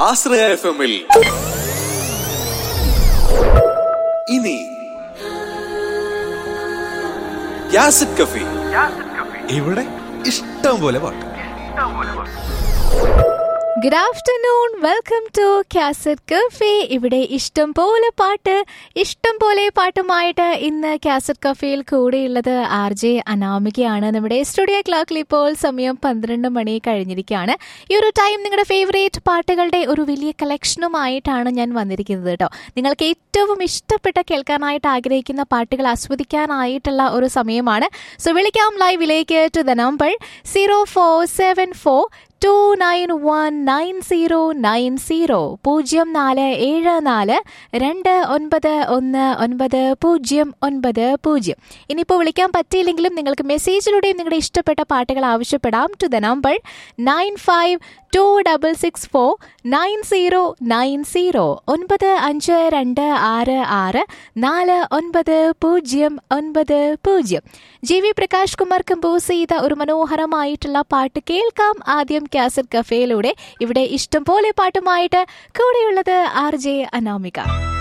ആശ്രയ F എമ്മിൽ ഇനി യാസിഡ് കഫി ഇവിടെ ഇഷ്ടം പോലെ പാട്ട് good afternoon welcome to cassette cafe ഇവിടെ ഇഷ്ടം പോലെ പാട്ട് ഇഷ്ടം പോലെ പാട്ടുമായിട്ട് ഇന്ന് കാസറ്റ് കഫേയിൽ കൂടെയുള്ളത് ആർ ജെ അനാമികയാണ് നമ്മുടെ സ്റ്റുഡിയോ ക്ലോക്കിൽ ഇപ്പോൾ സമയം പന്ത്രണ്ട് മണി കഴിഞ്ഞിരിക്കുകയാണ് ഈ ഒരു ടൈം നിങ്ങളുടെ ഫേവറേറ്റ് പാട്ടുകളുടെ ഒരു വലിയ കളക്ഷനുമായിട്ടാണ് ഞാൻ വന്നിരിക്കുന്നത് കേട്ടോ നിങ്ങൾക്ക് ഏറ്റവും ഇഷ്ടപ്പെട്ട കേൾക്കാനായിട്ട് ആഗ്രഹിക്കുന്ന പാട്ടുകൾ ആസ്വദിക്കാനായിട്ടുള്ള ഒരു സമയമാണ് സോ വിളിക്കാം ലൈവിലേക്ക് to the number zero four seven four two nine one nine zero nine zero പൂജ്യം നാല് ഏഴ് നാല് രണ്ട് ഒൻപത് ഒന്ന് ഒൻപത് പൂജ്യം ഒൻപത് പൂജ്യം ഇനിയിപ്പോൾ വിളിക്കാൻ പറ്റിയില്ലെങ്കിലും നിങ്ങൾക്ക് മെസ്സേജിലൂടെയും നിങ്ങളുടെ ഇഷ്ടപ്പെട്ട പാട്ടുകൾ ആവശ്യപ്പെടാം to the number nine five two double six four nine zero nine zero ഒൻപത് അഞ്ച് രണ്ട് ആറ് ആറ് നാല് ഒൻപത് പൂജ്യം ഒൻപത് പൂജ്യം G V Prakash Kumar compose ചെയ്ത ഒരു മനോഹരമായിട്ടുള്ള പാട്ട് കേൾക്കാം ആദ്യം കാസറ്റ് കഫേയിലൂടെ ഇവിടെ ഇഷ്ടം പോലെ പാട്ടുമായിട്ട് കൂടെയുള്ളത് ആർ ജെ അനാമിക